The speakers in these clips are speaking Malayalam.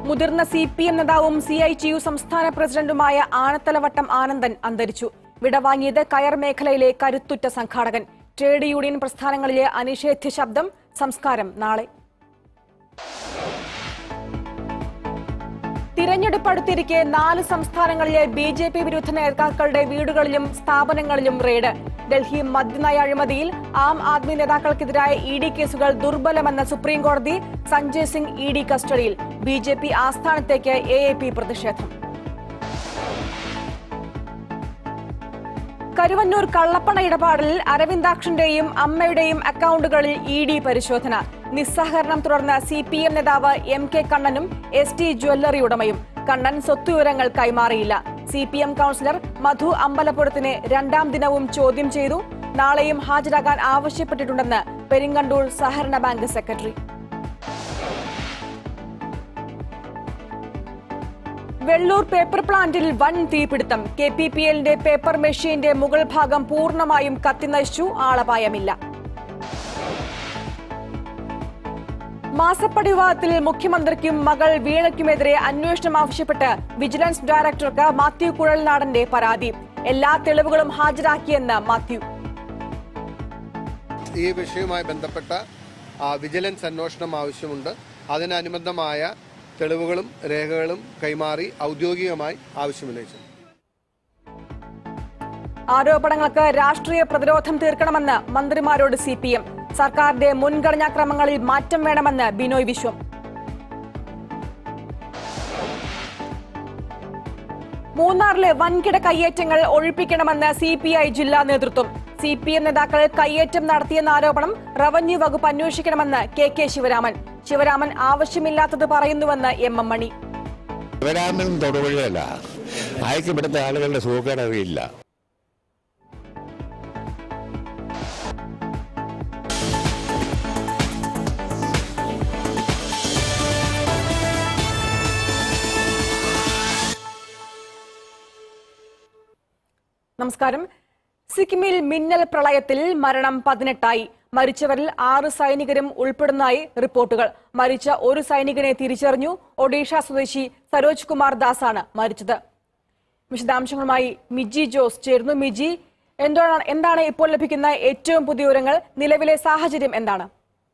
മുതിർന്ന സി പി എം നേതാവും സി ഐ ടി യു സംസ്ഥാന പ്രസിഡന്റുമായ ആനത്തലവട്ടം ആനന്ദൻ അന്തരിച്ചു വിടവാങ്ങിയത് കയർ മേഖലയിലെ കരുത്തുറ്റ സംഘാടകൻ ട്രേഡ് യൂണിയൻ പ്രസ്ഥാനങ്ങളിലെ അനിഷേധ്യ ശബ്ദം സംസ്കാരം നാളെ തിരഞ്ഞെടുപ്പ് അടുത്തിരിക്കെ നാല് സംസ്ഥാനങ്ങളിലെ ബി ജെ പി വിരുദ്ധ നേതാക്കളുടെ വീടുകളിലും സ്ഥാപനങ്ങളിലും റെയ്ഡ് ഡൽഹി മദ്യനയ അഴിമതിയിൽ ആം ആദ്മി നേതാക്കൾക്കെതിരായ ഇ ഡി കേസുകൾ ദുർബലമെന്ന സുപ്രീം കോടതി സഞ്ജയ് സിംഗ് ഇ ഡി കസ്റ്റഡിയിൽ ബി ജെ പി ആസ്ഥാനത്തേക്ക് എ എ പി പ്രതിഷേധം കരുവന്നൂർ കള്ളപ്പണ ഇടപാടിൽ അരവിന്ദാക്ഷന്റെയും അമ്മയുടെയും അക്കൗണ്ടുകളിൽ ഇ ഡി പരിശോധന നിസ്സഹകരണം തുടർന്ന് സി പി എം നേതാവ് എം കെ കണ്ണനും എസ് ടി ജ്വല്ലറി ഉടമയും കണ്ണൻ സ്വത്തുവിവരങ്ങൾ കൈമാറിയില്ല C P M councillor Madhu അമ്പലപ്പുറത്തിനെ രണ്ടാം ദിനവും ചോദ്യം ചെയ്തു നാളെയും ഹാജരാകാൻ ആവശ്യപ്പെട്ടിട്ടുണ്ടെന്ന് പെരിങ്ങണ്ടൂർ സഹകരണ ബാങ്ക് സെക്രട്ടറി വെള്ളൂർ പേപ്പർ പ്ലാന്റിൽ വൻ തീപിടുത്തം കെ പി പി എല്ലിന്റെ പേപ്പർ മെഷീന്റെ മുകൾ ഭാഗം പൂർണ്ണമായും കത്തിനശിച്ചു ആളപായമില്ല മാസപ്പടി വിവാദത്തിൽ മുഖ്യമന്ത്രിക്കും മകൾ വീണയ്ക്കുമെതിരെ അന്വേഷണം ആവശ്യപ്പെട്ട് വിജിലൻസ് ഡയറക്ടർക്ക് മാത്യു കുഴൽനാടന്റെ പരാതി എല്ലാ തെളിവുകളും ഹാജരാക്കിയെന്ന് മാത്യു ഈ വിഷയവുമായി ബന്ധപ്പെട്ട ആ, വിജിലൻസ് അന്വേഷണം ആവശ്യമുണ്ട് അതിനനുബന്ധമായ തെളിവുകളും രേഖകളും കൈമാറി ഔദ്യോഗികമായി ആവശ്യമുന്നയിച്ചു ആരോപണങ്ങൾക്ക് രാഷ്ട്രീയ പ്രതിരോധം തീർക്കണമെന്ന് മന്ത്രിമാരോട് സി പി എം സർക്കാരിന്റെ മുൻഗണനാക്രമങ്ങളിൽ മാറ്റം വേണമെന്ന് ബിനോയ് വിശ്വം മൂന്നാറിലെ വൻകിട കയ്യേറ്റങ്ങൾ ഒഴിപ്പിക്കണമെന്ന് സി പി ഐ ജില്ലാ നേതൃത്വം സി പി എം നേതാക്കൾ കയ്യേറ്റം നടത്തിയെന്ന ആരോപണം റവന്യൂ വകുപ്പ് അന്വേഷിക്കണമെന്ന് കെ കെ ശിവരാമൻ ശിവരാമൻ ആവശ്യമില്ലാത്തത് പറയുന്നുവെന്ന് എം എം മണി ശിവരാമൻ തൊടുപുഴയല്ല അയക്ക് ഇവിടുത്തെ ആളുകളുടെ സുഖക്കേട് അറിയില്ല നമസ്കാരം സിക്കിമിൽ മിന്നൽ പ്രളയത്തിൽ മരണം പതിനെട്ടായി മരിച്ചവരിൽ ആറ് സൈനികരും ഉൾപ്പെടുന്നതായി റിപ്പോർട്ടുകൾ മരിച്ച ഒരു സൈനികനെ തിരിച്ചറിഞ്ഞു ഒഡീഷ സ്വദേശി സരോജ് കുമാർ ദാസാണ് മരിച്ചത് വിശദാംശങ്ങളുമായി മിജി ജോസ് ചേരുന്നു മിജി എന്താണ് എന്താണ് ഇപ്പോൾ ലഭിക്കുന്ന ഏറ്റവും പുതിയ വിവരങ്ങൾ നിലവിലെ സാഹചര്യം എന്താണ്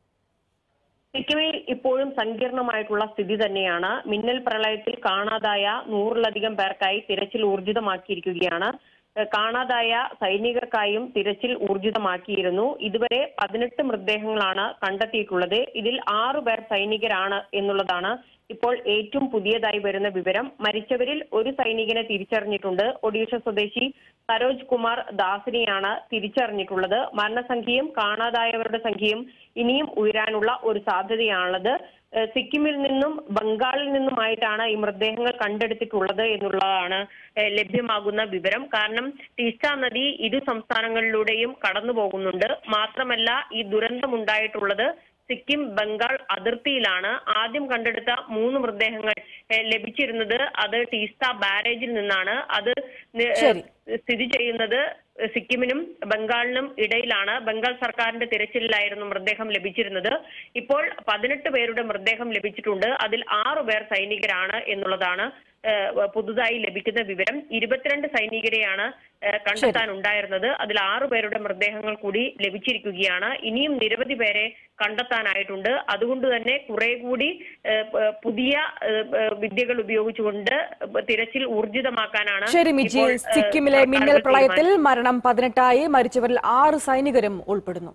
സിക്കിമിൽ ഇപ്പോഴും സങ്കീർണമായിട്ടുള്ള സ്ഥിതി തന്നെയാണ് മിന്നൽ പ്രളയത്തിൽ കാണാതായ നൂറിലധികം പേർക്കായി തിരച്ചിൽ ഊർജിതമാക്കിയിരിക്കുകയാണ് ഏഹ് കാണാതായ സൈനികർക്കായും തിരച്ചിൽ ഊർജിതമാക്കിയിരുന്നു ഇതുവരെ പതിനെട്ട് മൃതദേഹങ്ങളാണ് കണ്ടെത്തിയിട്ടുള്ളത് ഇതിൽ ആറു പേർ സൈനികരാണ് എന്നുള്ളതാണ് ഇപ്പോൾ ഏറ്റവും പുതിയതായി വരുന്ന വിവരം മരിച്ചവരിൽ ഒരു സൈനികനെ തിരിച്ചറിഞ്ഞിട്ടുണ്ട് ഒഡീഷ സ്വദേശി സരോജ് കുമാർ ദാസിനെയാണ് തിരിച്ചറിഞ്ഞിട്ടുള്ളത് മരണസംഖ്യയും കാണാതായവരുടെ സംഖ്യയും ഇനിയും ഉയരാനുള്ള ഒരു സാധ്യതയാണുള്ളത് ഏഹ് സിക്കിമിൽ നിന്നും ബംഗാളിൽ നിന്നുമായിട്ടാണ് ഈ മൃതദേഹങ്ങൾ കണ്ടെടുത്തിട്ടുള്ളത് എന്നുള്ളതാണ് ഏഹ് ലഭ്യമാകുന്ന വിവരം കാരണം ടീസ്റ്റ നദി ഇരു സംസ്ഥാനങ്ങളിലൂടെയും കടന്നു പോകുന്നുണ്ട് മാത്രമല്ല ഈ ദുരന്തമുണ്ടായിട്ടുള്ളത് സിക്കിം ബംഗാൾ അതിർത്തിയിലാണ് ആദ്യം കണ്ടെടുത്ത മൂന്ന് മൃതദേഹങ്ങൾ ഏഹ് ലഭിച്ചിരുന്നത് അത് ടീസ്ത ബാരേജിൽ നിന്നാണ് അത് നി- ശരി. സ്ഥിതി ചെയ്യുന്നത് സിക്കിമിനും ബംഗാളിനും ഇടയിലാണ് ബംഗാൾ സർക്കാരിന്റെ തിരച്ചിലിലായിരുന്നു മൃതദേഹം ലഭിച്ചിരുന്നത് ഇപ്പോൾ പതിനെട്ട് പേരുടെ മൃതദേഹം ലഭിച്ചിട്ടുണ്ട് അതിൽ ആറു പേർ സൈനികരാണ് എന്നുള്ളതാണ് ഏഹ്, പുതുതായി ലഭിക്കുന്ന വിവരം ഇരുപത്തിരണ്ട് സൈനികരെയാണ് ഏഹ്, കണ്ടെത്താനുണ്ടായിരുന്നത് അതിൽ ആറു പേരുടെ മൃതദേഹങ്ങൾ കൂടി ലഭിച്ചിരിക്കുകയാണ് ഇനിയും നിരവധി പേരെ കണ്ടെത്താനായിട്ടുണ്ട് അതുകൊണ്ട് തന്നെ കുറെ കൂടി ഏഹ്, പ- പുതിയ ഏഹ്, ഏഹ്, വിദ്യകൾ ഉപയോഗിച്ചുകൊണ്ട് തിരച്ചിൽ ഊർജിതമാക്കാനാണ് ശരി മിജി ഇപ്പോൾ, ഏഹ്, സിക്കിമിലെ മിന്നൽ സർക്കാരുകൾ പ്രളയത്തിൽ മരണം പതിനെട്ടായി മരിച്ചവരിൽ ആറ് സൈനികരും ഉൾപ്പെടുന്നു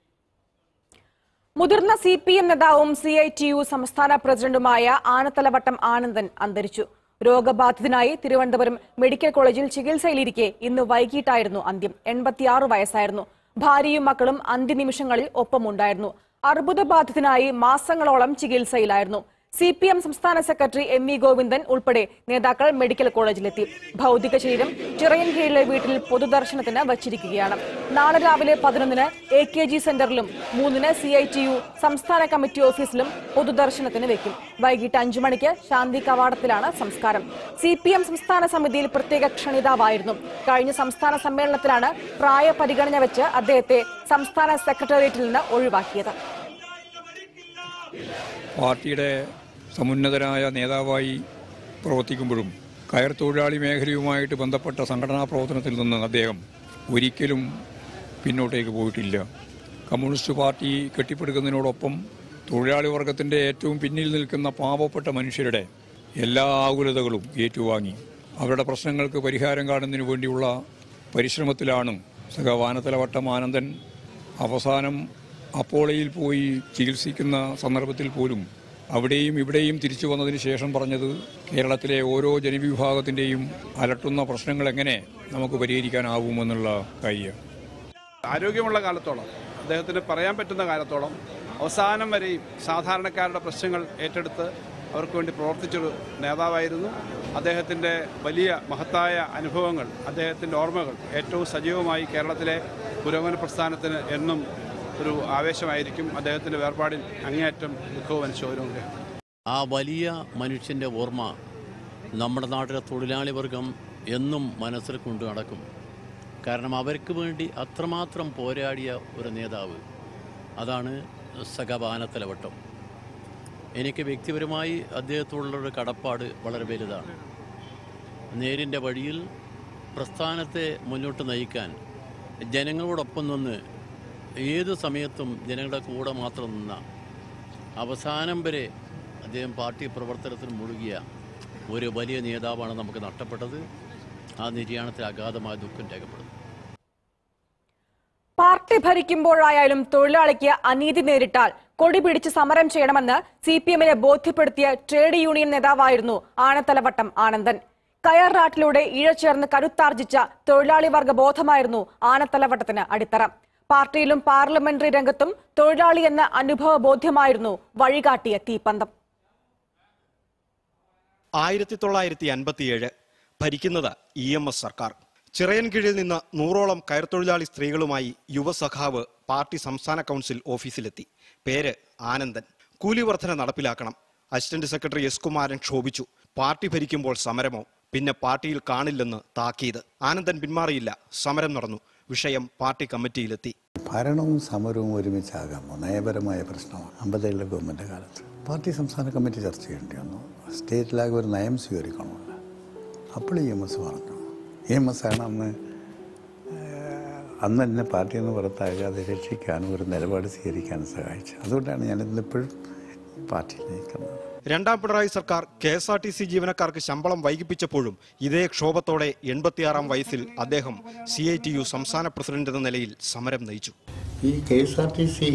മുതിർന്ന സി പി എം നേതാവും സി ഐ ടി യു സംസ്ഥാന പ്രസിഡന്റുമായ ആനത്തലവട്ടം ആനന്ദൻ അന്തരിച്ചു രോഗബാധിതനായി തിരുവനന്തപുരം മെഡിക്കൽ കോളേജിൽ ചികിത്സയിലിരിക്കെ ഇന്ന് വൈകിട്ടായിരുന്നു അന്ത്യം എൺപത്തിയാറ് വയസ്സായിരുന്നു ഭാര്യയും മക്കളും അന്ത്യനിമിഷങ്ങളിൽ ഒപ്പമുണ്ടായിരുന്നു അർബുദബാധിതനായി മാസങ്ങളോളം ചികിത്സയിലായിരുന്നു സി പി എം സംസ്ഥാന സെക്രട്ടറി എം വി ഗോവിന്ദൻ ഉൾപ്പെടെ നേതാക്കൾ മെഡിക്കൽ കോളേജിലെത്തി ഭൗതിക ശരീരം ചിറയൻകീഴിലെ വീട്ടിൽ പൊതുദർശനത്തിന് വച്ചിരിക്കുകയാണ് നാളെ രാവിലെ പതിനൊന്നിന് എ കെ ജി സെന്ററിലും മൂന്നിന് സി ഐ ടി യു സംസ്ഥാന കമ്മിറ്റി ഓഫീസിലും പൊതുദർശനത്തിന് വെക്കും വൈകിട്ട് അഞ്ചു മണിക്ക് ശാന്തി കവാടത്തിലാണ് സംസ്കാരം സി പി എം സംസ്ഥാന സമിതിയിൽ പ്രത്യേക ക്ഷണിതാവായിരുന്നു കഴിഞ്ഞ സംസ്ഥാന സമ്മേളനത്തിലാണ് പ്രായ പരിഗണന വെച്ച് അദ്ദേഹത്തെ സംസ്ഥാന സെക്രട്ടേറിയറ്റിൽ നിന്ന് ഒഴിവാക്കിയത് പാർട്ടിയുടെ സമുന്നതരായ നേതാവായി പ്രവർത്തിക്കുമ്പോഴും കയർ തൊഴിലാളി മേഖലയുമായിട്ട് ബന്ധപ്പെട്ട സംഘടനാ പ്രവർത്തനത്തിൽ നിന്ന് അദ്ദേഹം ഒരിക്കലും പിന്നോട്ടേക്ക് പോയിട്ടില്ല കമ്മ്യൂണിസ്റ്റ് പാർട്ടി കെട്ടിപ്പടുക്കുന്നതിനോടൊപ്പം തൊഴിലാളി വർഗത്തിൻ്റെ ഏറ്റവും പിന്നിൽ നിൽക്കുന്ന പാവപ്പെട്ട മനുഷ്യരുടെ എല്ലാ ആകുലതകളും ഏറ്റുവാങ്ങി അവരുടെ പ്രശ്നങ്ങൾക്ക് പരിഹാരം കാണുന്നതിന് വേണ്ടിയുള്ള പരിശ്രമത്തിലാണ് സഹവാനത്തലവട്ടം ആനന്ദൻ അവസാനം അപ്പോളയിൽ പോയി ചികിത്സിക്കുന്ന സന്ദർഭത്തിൽ പോലും അവിടെയും ഇവിടെയും തിരിച്ചു വന്നതിന് ശേഷം പറഞ്ഞത് കേരളത്തിലെ ഓരോ ജനവിഭാഗത്തിൻ്റെയും അലട്ടുന്ന പ്രശ്നങ്ങൾ എങ്ങനെ നമുക്ക് പരിഹരിക്കാനാവുമെന്നുള്ള കാര്യം ആരോഗ്യമുള്ള കാലത്തോളം അദ്ദേഹത്തിന് പറയാൻ പറ്റുന്ന കാലത്തോളം അവസാനം വരെയും സാധാരണക്കാരുടെ പ്രശ്നങ്ങൾ ഏറ്റെടുത്ത് അവർക്ക് വേണ്ടി പ്രവർത്തിച്ചൊരു നേതാവായിരുന്നു അദ്ദേഹത്തിൻ്റെ വലിയ മഹത്തായ അനുഭവങ്ങൾ അദ്ദേഹത്തിൻ്റെ ഓർമ്മകൾ ഏറ്റവും സജീവമായി കേരളത്തിലെ പുരോഗമന പ്രസ്ഥാനത്തിന് എന്നും ഒരു ആവേശമായിരിക്കും അദ്ദേഹത്തിൻ്റെ വേർപാടിൽ അങ്ങേയറ്റം ദുഃഖവും അനുശോചനവും ആ വലിയ മനുഷ്യൻ്റെ ഓർമ്മ നമ്മുടെ നാട്ടിലെ തൊഴിലാളി വർഗം എന്നും മനസ്സിൽ കൊണ്ടു നടക്കും കാരണം അവർക്ക് വേണ്ടി അത്രമാത്രം പോരാടിയ ഒരു നേതാവ് അതാണ് സഖബാനത്തലവട്ടം എനിക്ക് വ്യക്തിപരമായി അദ്ദേഹത്തോടുള്ളൊരു കടപ്പാട് വളരെ വലുതാണ് നേരിൻ്റെ വഴിയിൽ പ്രസ്ഥാനത്തെ മുന്നോട്ട് നയിക്കാൻ ജനങ്ങളോടൊപ്പം നിന്ന് ഏത് സമയത്തും ജനങ്ങളുടെ കൂടെ മാത്രം നിന്ന അവസാനം വരെ അദ്ദേഹം പാർട്ടി പ്രവർത്തനത്തിൽ മുഴുകിയ ഒരു വലിയ നേതാവാണ് നമുക്ക് നഷ്ടപ്പെട്ടത് ആ നിര്യാണത്തിൽ അഗാധമായ ദുഃഖം രേഖപ്പെടുന്നു പാർട്ടി ഭരിക്കുമ്പോഴായാലും തൊഴിലാളിക്ക് അനീതി നേരിട്ടാൽ കൊടി പിടിച്ച് സമരം ചെയ്യണമെന്ന് സി പി എമ്മിനെ ബോധ്യപ്പെടുത്തിയ ട്രേഡ് യൂണിയൻ നേതാവായിരുന്നു ആനത്തലവട്ടം ആനന്ദൻ കയർനാട്ടിലൂടെ ഇഴചേർന്ന് കരുത്താർജിച്ച തൊഴിലാളി വർഗ ബോധമായിരുന്നു ആനത്തലവട്ടത്തിന് അടിത്തറ പാർട്ടിയിലും പാർലമെന്ററി രംഗത്തും തൊഴിലാളി എന്ന അനുഭവ ബോധ്യമായിരുന്നു വഴികാട്ടിയ തീപ്പന്തം ആയിരത്തി തൊള്ളായിരത്തി അൻപത്തിയേഴ് ഭരിക്കുന്നത് ഇ എം എസ് സർക്കാർ ചിറയൻകീഴിൽ നിന്ന് നൂറോളം കയർത്തൊഴിലാളി സ്ത്രീകളുമായി യുവസഖാവ് പാർട്ടി സംസ്ഥാന കൗൺസിൽ ഓഫീസിലെത്തി പേര് ആനന്ദൻ കൂലി വർധന നടപ്പിലാക്കണം അസിസ്റ്റന്റ് സെക്രട്ടറി എസ് കുമാരൻ ക്ഷോഭിച്ചു പാർട്ടി ഭരിക്കുമ്പോൾ സമരമോ പിന്നെ പാർട്ടിയിൽ കാണില്ലെന്ന് താക്കീത് ആനന്ദൻ പിന്മാറിയില്ല സമരം നടന്നു വിഷയം പാർട്ടി കമ്മിറ്റിയിലെത്തി ഭരണവും സമരവും ഒരുമിച്ചാകാമോ നയപരമായ പ്രശ്നമാണ് അമ്പതേഴിലെ ഗവൺമെൻറ് കാലത്ത് പാർട്ടി സംസ്ഥാന കമ്മിറ്റി ചർച്ച ചെയ്യേണ്ടി വന്നു സ്റ്റേറ്റിലാകെ ഒരു നയം സ്വീകരിക്കണമല്ലോ അപ്പോൾ ഇ എം എസ് പറഞ്ഞു ഇ എം എസ് ആണ് അന്ന് ഏഹ്, അന്ന് എന്നെ പാർട്ടിയിൽ നിന്ന് പുറത്താകാതെ രക്ഷിക്കാനും ഒരു നിലപാട് സ്വീകരിക്കാനും സഹായിച്ചത് അതുകൊണ്ടാണ് ഞാൻ ഇന്നിപ്പോഴും പാർട്ടിയിൽ നിൽക്കുന്നത് രണ്ടാം പിണറായി സർക്കാർ K S R T C ജീവനക്കാർക്ക് ശമ്പളം വൈകിപ്പിച്ചപ്പോഴും ഇതേ ക്ഷോഭത്തോടെ എൺപത്തിയാറാം വയസ്സിൽ അദ്ദേഹം സി ഐ ടി യു സംസ്ഥാന പ്രസിഡന്റ് എന്ന നിലയിൽ സമരം നയിച്ചു ഈ K S R T C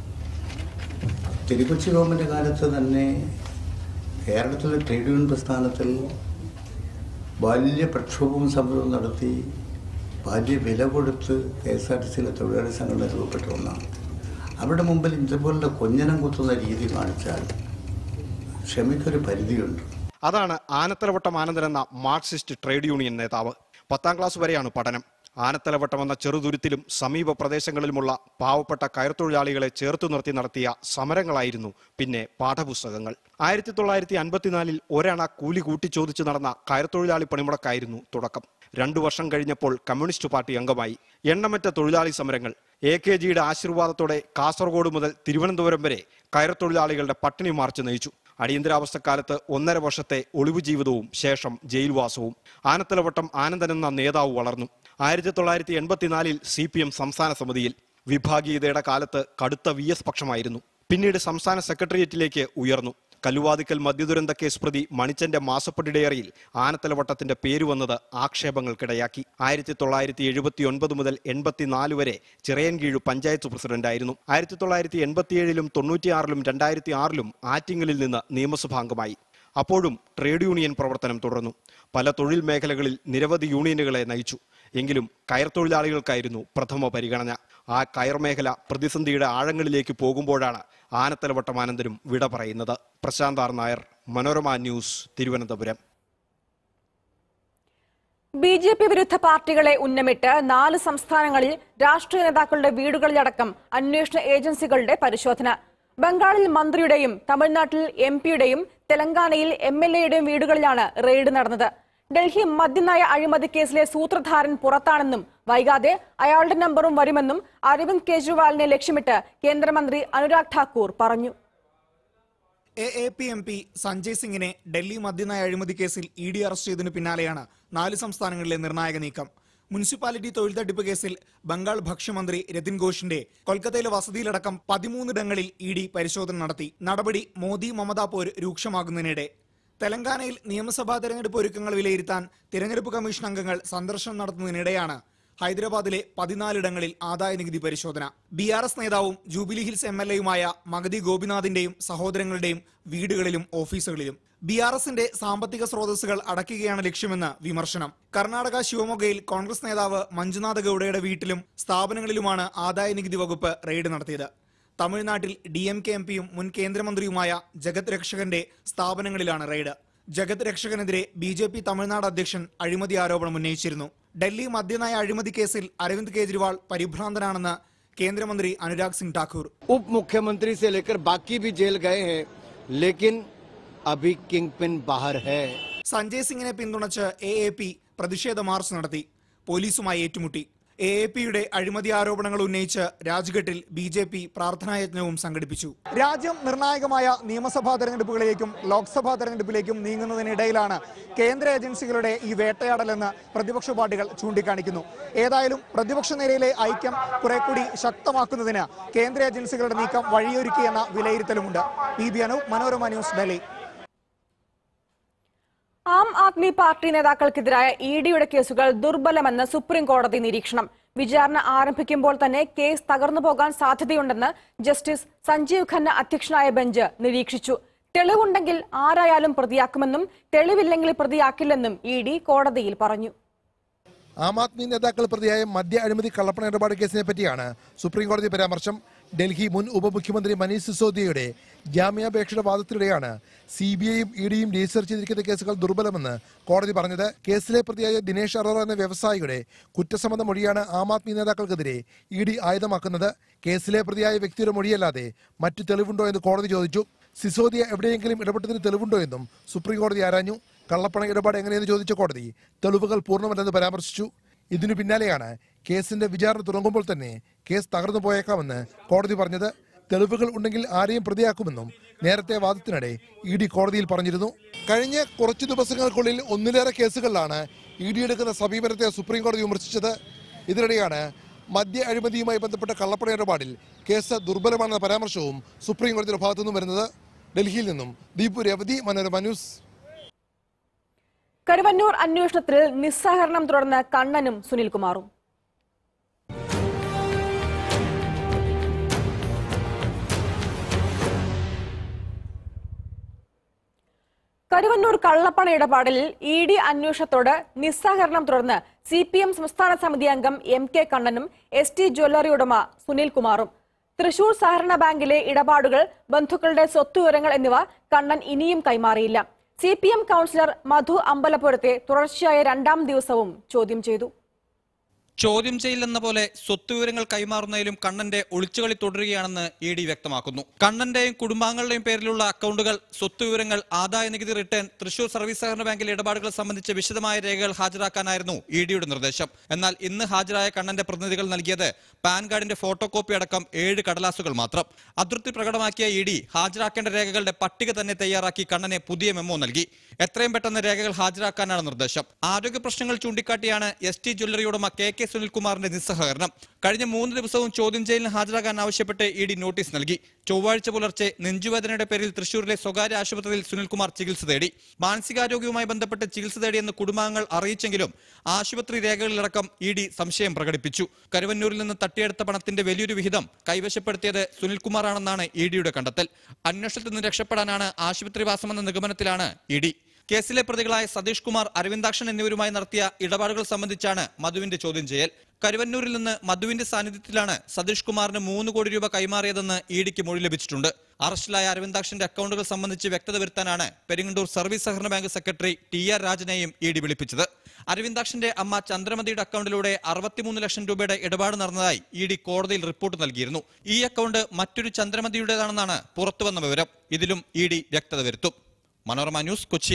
Thirukochi government കാലത്ത് തന്നെ കേരളത്തിലെ ട്രേഡ് യൂണിയൻ പ്രസ്ഥാനത്തിൽ വലിയ പ്രക്ഷോഭവും സമരവും നടത്തി വലിയ വില കൊടുത്ത് കെ എസ് ആർ ടി സിയിലെ തൊഴിലാളി സംഘടന രൂപപ്പെട്ട ഒന്നാണ് അവരുടെ മുമ്പിൽ ഇതുപോലുള്ള കൊഞ്ഞനം കുത്തുന്ന രീതി കാണിച്ചാൽ ക്ഷമയ്ക്കൊരു പരിധിയുണ്ട് അതാണ് ആനത്തലവട്ടം ആനന്ദൻ എന്ന മാർക്സിസ്റ്റ് ട്രേഡ് യൂണിയൻ നേതാവ് പത്താം ക്ലാസ് വരെയാണ് പഠനം ആനത്തലവട്ടം എന്ന ചെറുതുരുത്തിലും സമീപ പ്രദേശങ്ങളിലുമുള്ള പാവപ്പെട്ട കയർത്തൊഴിലാളികളെ ചേർത്തു നിർത്തി നടത്തിയ സമരങ്ങളായിരുന്നു പിന്നെ പാഠപുസ്തകങ്ങൾ ആയിരത്തി തൊള്ളായിരത്തി അൻപത്തിനാലിൽ ഒരണ കൂലി കൂട്ടിച്ചോദിച്ചു നടന്ന കയർത്തൊഴിലാളി പണിമുടക്കായിരുന്നു തുടക്കം രണ്ടു വർഷം കഴിഞ്ഞപ്പോൾ കമ്മ്യൂണിസ്റ്റ് പാർട്ടി അംഗമായി എണ്ണമറ്റ തൊഴിലാളി സമരങ്ങൾ എ കെ ജിയുടെ ആശീർവാദത്തോടെ കാസർഗോഡ് മുതൽ തിരുവനന്തപുരം വരെ കയർത്തൊഴിലാളികളുടെ പട്ടിണി മാർച്ച് നയിച്ചു അടിയന്തരാവസ്ഥക്കാലത്ത് ഒന്നര വർഷത്തെ ഒളിവു ജീവിതവും ശേഷം ജയിൽവാസവും ആനത്തലവട്ടം ആനന്ദൻ എന്ന നേതാവ് വളർന്നു ആയിരത്തി തൊള്ളായിരത്തി എൺപത്തിനാലിൽ സി പി എം സംസ്ഥാന സമിതിയിൽ വിഭാഗീയതയുടെ കാലത്ത് കടുത്ത വി എസ് പക്ഷമായിരുന്നു പിന്നീട് സംസ്ഥാന സെക്രട്ടേറിയറ്റിലേക്ക് ഉയർന്നു കല്ലുവാതിക്കൽ മദ്യദുരന്ത കേസ് പ്രതി മണിച്ചന്റെ മാസപ്പടി ഡയറിയിൽ ആനത്തലവട്ടത്തിന്റെ പേര് വന്നത് ആക്ഷേപങ്ങൾക്കിടയാക്കി ആയിരത്തി തൊള്ളായിരത്തി എഴുപത്തി ഒൻപത് മുതൽ എൺപത്തിനാല് വരെ ചിറയൻകീഴ് പഞ്ചായത്ത് പ്രസിഡന്റായിരുന്നു ആയിരത്തി തൊള്ളായിരത്തി എൺപത്തിയേഴിലും തൊണ്ണൂറ്റിയാറിലും രണ്ടായിരത്തി ആറിലും ആറ്റിങ്ങലിൽ നിന്ന് നിയമസഭാംഗമായി അപ്പോഴും ട്രേഡ് യൂണിയൻ പ്രവർത്തനം തുടർന്നു പല തൊഴിൽ മേഖലകളിൽ നിരവധി യൂണിയനുകളെ നയിച്ചു എങ്കിലും കയർ തൊഴിലാളികൾക്കായിരുന്നു പ്രഥമ പരിഗണന ആ കയർ മേഖല പ്രതിസന്ധിയുടെ ആഴങ്ങളിലേക്ക് പോകുമ്പോഴാണ് ആനത്തലവട്ടം ആനന്ദനും വിട പറയുന്നത് Prashanth R Nair Manorama news Thiruvananthapuram B J P വിരുദ്ധ പാർട്ടികളെ ഉന്നമിട്ട് നാല് സംസ്ഥാനങ്ങളിൽ രാഷ്ട്രീയ നേതാക്കളുടെ വീടുകളിലടക്കം അന്വേഷണ ഏജൻസികളുടെ പരിശോധന ബംഗാളിൽ മന്ത്രിയുടെയും തമിഴ്നാട്ടിൽ എം പിയുടെയും തെലങ്കാനയിൽ എം എൽ എയുടെയും വീടുകളിലാണ് റെയ്ഡ് നടന്നത് ഡൽഹി മദ്യനയ അഴിമതി കേസിലെ സൂത്രധാരൻ പുറത്താണെന്നും വൈകാതെ അയാളുടെ നമ്പറും വരുമെന്നും അരവിന്ദ് കെജ്രിവാളിനെ ലക്ഷ്യമിട്ട് കേന്ദ്രമന്ത്രി അനുരാഗ് ഠാക്കൂർ പറഞ്ഞു A A P M P Sanjay സിംഗിനെ ഡൽഹി മദ്യനയ അഴിമതി കേസിൽ ഇ ഡി അറസ്റ്റ് ചെയ്തതിനു പിന്നാലെയാണ് നാല് സംസ്ഥാനങ്ങളിലെ നിർണായക നീക്കം മുനിസിപ്പാലിറ്റി തൊഴിൽ തട്ടിപ്പ് കേസിൽ ബംഗാൾ ഭക്ഷ്യമന്ത്രി രതിൻ ഘോഷിന്റെ കൊൽക്കത്തയിലെ വസതിയിലടക്കം പതിമൂന്നിടങ്ങളിൽ ഇ ഡി പരിശോധന നടത്തി നടപടി മോദി മമതാ പോര് രൂക്ഷമാകുന്നതിനിടെ തെലങ്കാനയിൽ നിയമസഭാ തെരഞ്ഞെടുപ്പ് ഒരുക്കങ്ങൾ വിലയിരുത്താൻ തിരഞ്ഞെടുപ്പ് കമ്മീഷൻ അംഗങ്ങൾ സന്ദർശനം നടത്തുന്നതിനിടെയാണ് ഹൈദരാബാദിലെ പതിനാലിടങ്ങളിൽ ആദായ നികുതി പരിശോധന ബി ആർ എസ് നേതാവും ജൂബിലി ഹിൽസ് എം എൽ എയുമായ മഗതി ഗോപിനാഥിന്റെയും സഹോദരങ്ങളുടെയും വീടുകളിലും ഓഫീസുകളിലും ബി ആർ എസിന്റെ സാമ്പത്തിക സ്രോതസ്സുകൾ അടയ്ക്കുകയാണ് ലക്ഷ്യമെന്ന് വിമർശനം കർണാടക ശിവമൊഗയിൽ കോൺഗ്രസ് നേതാവ് മഞ്ജുനാഥ് ഗൌഡയുടെ വീട്ടിലും സ്ഥാപനങ്ങളിലുമാണ് ആദായ നികുതി വകുപ്പ് റെയ്ഡ് നടത്തിയത് തമിഴ്നാട്ടിൽ ഡി എം കെ എം പിയും മുൻ കേന്ദ്രമന്ത്രിയുമായ ജഗത് രക്ഷകന്റെ സ്ഥാപനങ്ങളിലാണ് റെയ്ഡ് ജഗത് രക്ഷകനെതിരെ ബി ജെ പി തമിഴ്നാട് അധ്യക്ഷൻ അഴിമതി ആരോപണം ഉന്നയിച്ചിരുന്നു ഡൽഹി മദ്യനയ അഴിമതി കേസിൽ അരവിന്ദ് കെജ്രിവാൾ പരിഭ്രാന്തനാണെന്ന് കേന്ദ്രമന്ത്രി അനുരാഗ് സിംഗ് ഠാക്കൂർ उप मुख्यमंत्री से लेकर बाकी भी जेल गए हैं लेकिन अभी किंग पिन बाहर है സഞ്ജയ് സിംഗിനെ പിന്തുണച്ച് എ എ പി പ്രതിഷേധ മാർച്ച് നടത്തി പോലീസുമായി ഏറ്റുമുട്ടി എ എ പിയുടെ അഴിമതി ആരോപണങ്ങൾ ഉന്നയിച്ച് രാജ്ഘട്ടിൽ ബി ജെ പി പ്രാർത്ഥനായജ്ഞവും സംഘടിപ്പിച്ചു രാജ്യം നിർണായകമായ നിയമസഭാ തെരഞ്ഞെടുപ്പുകളിലേക്കും ലോക്സഭാ തെരഞ്ഞെടുപ്പിലേക്കും നീങ്ങുന്നതിനിടയിലാണ് കേന്ദ്ര ഏജൻസികളുടെ ഈ വേട്ടയാടലെന്ന് പ്രതിപക്ഷ പാർട്ടികൾ ചൂണ്ടിക്കാണിക്കുന്നു ഏതായാലും പ്രതിപക്ഷ നിരയിലെ ഐക്യം കുറെ കൂടി ശക്തമാക്കുന്നതിന് കേന്ദ്ര ഏജൻസികളുടെ നീക്കം വഴിയൊരുക്കിയെന്ന വിലയിരുത്തലുമുണ്ട് P B Anu Manorama news Delhi Aam Aadmi party നേതാക്കൾക്കെതിരായ ഇ ഡിയുടെ കേസുകൾ ദുർബലമെന്ന് സുപ്രീം കോടതി നിരീക്ഷണം വിചാരണ ആരംഭിക്കുമ്പോൾ തന്നെ കേസ് തകർന്നു പോകാൻ സാധ്യതയുണ്ടെന്ന് ജസ്റ്റിസ് സഞ്ജീവ് ഖന്ന അധ്യക്ഷനായ ബെഞ്ച് നിരീക്ഷിച്ചു തെളിവുണ്ടെങ്കിൽ ആരായാലും പ്രതിയാക്കുമെന്നും തെളിവില്ലെങ്കിൽ പ്രതിയാക്കില്ലെന്നും ഇ ഡി കോടതിയിൽ പറഞ്ഞു ആം ആദ്മി നേതാക്കൾ പ്രതിയായ മദ്യ അഴിമതി കള്ളപ്പണ ഇടപാട് കേസിനെ പറ്റിയാണ് സുപ്രീം കോടതി പരാമർശം ഡൽഹി മുൻ ഉപമുഖ്യമന്ത്രി മനീഷ് സിസോദിയയുടെ ജാമ്യാപേക്ഷയുടെ വാദത്തിനിടെയാണ് സി ബി ഐയും ഇ ഡിയും രജിസ്റ്റർ ചെയ്തിരിക്കുന്ന കേസുകൾ ദുർബലമെന്ന് കോടതി പറഞ്ഞത് കേസിലെ പ്രതിയായ ദിനേശ് അറോറ എന്ന വ്യവസായിയുടെ കുറ്റസമ്മത മൊഴിയാണ് ആം ആദ്മി നേതാക്കൾക്കെതിരെ ഇ ഡി ആയുധമാക്കുന്നത് കേസിലെ പ്രതിയായ വ്യക്തിയുടെ മൊഴിയല്ലാതെ മറ്റു തെളിവുണ്ടോ എന്ന് കോടതി ചോദിച്ചു സിസോദിയ എവിടെയെങ്കിലും ഇടപെട്ടതിന് തെളിവുണ്ടോ എന്നും സുപ്രീം കോടതി ആരാഞ്ഞു കള്ളപ്പണ ഇടപാട് എങ്ങനെയെന്ന് ചോദിച്ച കോടതി തെളിവുകൾ പൂർണ്ണമല്ലെന്ന് പരാമർശിച്ചു ഇതിനു പിന്നാലെയാണ് കേസിന്റെ വിചാരണ തുടങ്ങുമ്പോൾ തന്നെ കേസ് തകർന്നു പോയേക്കാമെന്ന് കോടതി പറഞ്ഞത് തെളിവുകൾ ഉണ്ടെങ്കിൽ ആരെയും പ്രതിയാക്കുമെന്നും നേരത്തെ വാദത്തിനിടെ ഇ ഡി കോടതിയിൽ പറഞ്ഞിരുന്നു കഴിഞ്ഞ കുറച്ചു ദിവസങ്ങൾക്കുള്ളിൽ ഒന്നിലേറെ കേസുകളിലാണ് ഇ ഡി എടുക്കുന്ന സമീപനത്തെ സുപ്രീം കോടതി വിമർശിച്ചത് ഇതിനിടെയാണ് മദ്യ അഴിമതിയുമായി ബന്ധപ്പെട്ട കള്ളപ്പണ ഇടപാടിൽ കേസ് ദുർബലമാണെന്ന പരാമർശവും സുപ്രീം കോടതിയുടെ ഭാഗത്തുനിന്നും വരുന്നത് ഡൽഹിയിൽ നിന്നും ദീപു രവതി മനോരമ ന്യൂസ് കരുവന്നൂർ അന്വേഷണത്തിൽ നിസ്സഹകരണം തുടർന്ന് കണ്ണനും സുനിൽകുമാറും കരുവന്നൂർ കള്ളപ്പണ ഇടപാടിൽ ഇ ഡി അന്വേഷണത്തോട് നിസ്സഹകരണം തുടർന്ന് സി പി എം സംസ്ഥാന സമിതി അംഗം എം കെ കണ്ണനും എസ് ടി ജ്വല്ലറി ഉടമ സുനിൽകുമാറും തൃശൂർ സഹകരണ ബാങ്കിലെ ഇടപാടുകൾ ബന്ധുക്കളുടെ സ്വത്തുവിവരങ്ങൾ എന്നിവ കണ്ണൻ ഇനിയും കൈമാറിയില്ല C P M councillor Madhu അമ്പലപുരത്തെ തുടർച്ചയായ രണ്ടാം ദിവസവും ചോദ്യം ചെയ്തു ചോദ്യം ചെയ്യില്ലെന്ന പോലെ സ്വത്തുവിവരങ്ങൾ കൈമാറുന്നതിലും കണ്ണന്റെ ഒളിച്ചുകളി തുടരുകയാണെന്ന് ഇ ഡി വ്യക്തമാക്കുന്നു കണ്ണന്റെയും കുടുംബാംഗങ്ങളുടെയും പേരിലുള്ള അക്കൗണ്ടുകൾ സ്വത്തുവിവരങ്ങൾ ആദായ നികുതി റിട്ടേൺ തൃശൂർ സർവീസ് സഹകരണ ബാങ്കിലെ ഇടപാടുകൾ സംബന്ധിച്ച് വിശദമായ രേഖകൾ ഹാജരാക്കാനായിരുന്നു ഇ ഡിയുടെ നിർദ്ദേശം എന്നാൽ ഇന്ന് ഹാജരായ കണ്ണന്റെ പ്രതിനിധികൾ നൽകിയത് പാൻ കാർഡിന്റെ ഫോട്ടോ കോപ്പി അടക്കം ഏഴ് കടലാസുകൾ മാത്രം അതൃപ്തി പ്രകടമാക്കിയ ഇ ഡി ഹാജരാക്കേണ്ട രേഖകളുടെ പട്ടിക തന്നെ തയ്യാറാക്കി കണ്ണനെ പുതിയ മെമ്മോ നൽകി എത്രയും പെട്ടെന്ന് രേഖകൾ ഹാജരാക്കാനാണ് നിർദ്ദേശം ആരോഗ്യ പ്രശ്നങ്ങൾ ചൂണ്ടിക്കാട്ടിയാണ് എസ് ടി ജ്വല്ലറി ഉടമ കെ കെ സുനിൽകുമാറിന്റെ നിസ്സഹകരണം കഴിഞ്ഞ മൂന്ന് ദിവസവും ചോദ്യം ചെയ്യലിന് ഹാജരാകാൻ ആവശ്യപ്പെട്ട് ഇ ഡി നോട്ടീസ് നൽകി ചൊവ്വാഴ്ച പുലർച്ചെ നെഞ്ചുവേദനയുടെ പേരിൽ തൃശൂരിലെ സ്വകാര്യ ആശുപത്രിയിൽ സുനിൽകുമാർ ചികിത്സ തേടി മാനസികാരോഗ്യവുമായി ബന്ധപ്പെട്ട് ചികിത്സ തേടിയെന്ന് കുടുംബാംഗങ്ങൾ അറിയിച്ചെങ്കിലും ആശുപത്രി രേഖകളിലടക്കം ഇ ഡി സംശയം പ്രകടിപ്പിച്ചു കരുവന്നൂരിൽ നിന്ന് തട്ടിയെടുത്ത പണത്തിന്റെ വലിയൊരു വിഹിതം കൈവശപ്പെടുത്തിയത് സുനിൽകുമാറാണെന്നാണ് ഇ ഡിയുടെ കണ്ടെത്തൽ അന്വേഷണത്തിൽ നിന്ന് രക്ഷപ്പെടാനാണ് ആശുപത്രിവാസമെന്ന നിഗമനത്തിലാണ് ഇ ഡി കേസിലെ പ്രതികളായ സതീഷ് കുമാർ അരവിന്ദാക്ഷൻ എന്നിവരുമായി നടത്തിയ ഇടപാടുകൾ സംബന്ധിച്ചാണ് മധുവിന്റെ ചോദ്യം ചെയ്യൽ കരുവന്നൂരിൽ നിന്ന് മധുവിന്റെ സാന്നിധ്യത്തിലാണ് സതീഷ് കുമാറിന് മൂന്ന് കോടി രൂപ കൈമാറിയതെന്ന് ഇ ഡിക്ക് മൊഴി ലഭിച്ചിട്ടുണ്ട് അറസ്റ്റിലായ അരവിന്ദാക്ഷന്റെ അക്കൗണ്ടുകൾ സംബന്ധിച്ച് വ്യക്തത വരുത്താനാണ് പെരിങ്ങണ്ടൂർ സർവീസ് സഹകരണ ബാങ്ക് സെക്രട്ടറി ടി ആർ രാജനെയും ഇ ഡി വിളിപ്പിച്ചത് അരവിന്ദാക്ഷന്റെ അമ്മ ചന്ദ്രമതിയുടെ അക്കൗണ്ടിലൂടെ അറുപത്തിമൂന്ന് ലക്ഷം രൂപയുടെ ഇടപാട് നടന്നതായി ഇ ഡി കോടതിയിൽ റിപ്പോർട്ട് നൽകിയിരുന്നു ഈ അക്കൗണ്ട് മറ്റൊരു ചന്ദ്രമതിയുടേതാണെന്നാണ് പുറത്തുവന്ന വിവരം ഇതിലും ഇ ഡി വ്യക്തത വരുത്തും മനോരമ ന്യൂസ് കൊച്ചി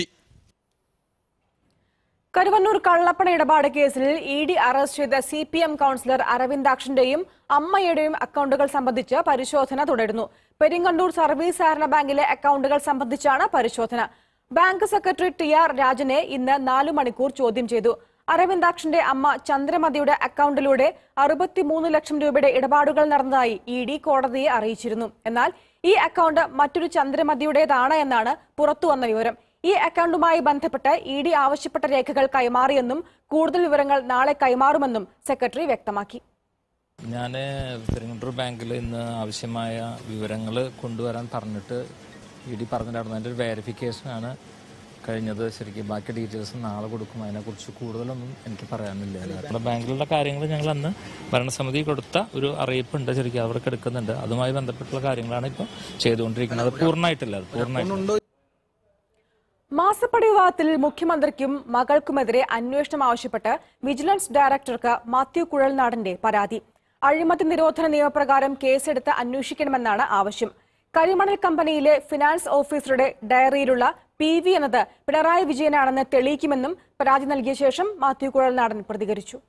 കരുവന്നൂർ കള്ളപ്പണ ഇടപാട് കേസിൽ ഇ ഡി അറസ്റ്റ് ചെയ്ത സി പി എം കൌൺസിലർ അരവിന്ദാക്ഷന്റെയും അമ്മയുടെയും അക്കൗണ്ടുകൾ സംബന്ധിച്ച് പരിശോധന തുടരുന്നു പെരിങ്ങണ്ടൂർ സർവീസ് സഹകരണ ബാങ്കിലെ അക്കൗണ്ടുകൾ സംബന്ധിച്ചാണ് പരിശോധന ബാങ്ക് സെക്രട്ടറി ടി ആർ രാജനെ ഇന്ന് നാലു മണിക്കൂർ ചോദ്യം ചെയ്തു അരവിന്ദാക്ഷന്റെ അമ്മ ചന്ദ്രമതിയുടെ അക്കൗണ്ടിലൂടെ അറുപത്തിമൂന്ന് ലക്ഷം രൂപയുടെ ഇടപാടുകൾ നടന്നതായി ഇ ഡി കോടതിയെ അറിയിച്ചിരുന്നു എന്നാൽ ഈ അക്കൗണ്ട് മറ്റൊരു ചന്ദ്രമതിയുടേതാണ് എന്നാണ് പുറത്തുവന്ന വിവരം ഈ അക്കൗണ്ടുമായി ബന്ധപ്പെട്ട് ഇ ഡി ആവശ്യപ്പെട്ട രേഖകൾ കൈമാറിയെന്നും കൂടുതൽ വിവരങ്ങൾ നാളെ കൈമാറുമെന്നും സെക്രട്ടറി വ്യക്തമാക്കി ഞാൻ പെരിങ്ങണ്ടൂർ ബാങ്കിൽ ഇന്ന് ആവശ്യമായ വിവരങ്ങൾ കൊണ്ടുവരാൻ പറഞ്ഞിട്ട് ഇ ഡി പറഞ്ഞിട്ടുണ്ടായിരുന്നു അതിൻ്റെ ഒരു വെരിഫിക്കേഷനാണ് കഴിഞ്ഞത് ശരിക്കും ബാക്കി ഡീറ്റെയിൽസ് നാളെ കൊടുക്കും അതിനെക്കുറിച്ച് കൂടുതലൊന്നും എനിക്ക് പറയാനില്ല നമ്മുടെ ബാങ്കിലുള്ള കാര്യങ്ങൾ ഞങ്ങൾ അന്ന് ഭരണസമിതി കൊടുത്ത ഒരു അറിയിപ്പുണ്ട് ശരിക്കും അവർക്ക് എടുക്കുന്നുണ്ട് അതുമായി ബന്ധപ്പെട്ടുള്ള കാര്യങ്ങളാണ് ഇപ്പോൾ ചെയ്തുകൊണ്ടിരിക്കുന്നത് അത് പൂർണ്ണമായിട്ടില്ല അത് പൂർണ്ണമായിട്ട് മാസപ്പടി വിവാദത്തിൽ മുഖ്യമന്ത്രിക്കും മകൾക്കുമെതിരെ അന്വേഷണം ആവശ്യപ്പെട്ട് വിജിലൻസ് ഡയറക്ടർക്ക് മാത്യു കുഴൽനാടന്റെ പരാതി അഴിമതി നിരോധന നിയമപ്രകാരം കേസെടുത്ത് അന്വേഷിക്കണമെന്നാണ് ആവശ്യം കരിമണൽ കമ്പനിയിലെ ഫിനാൻസ് ഓഫീസറുടെ ഡയറിയിലുള്ള പി വി എന്നത് പിണറായി വിജയനാണെന്ന് തെളിയിക്കുമെന്നും പരാതി നൽകിയ ശേഷം മാത്യു കുഴൽനാടൻ പ്രതികരിച്ചു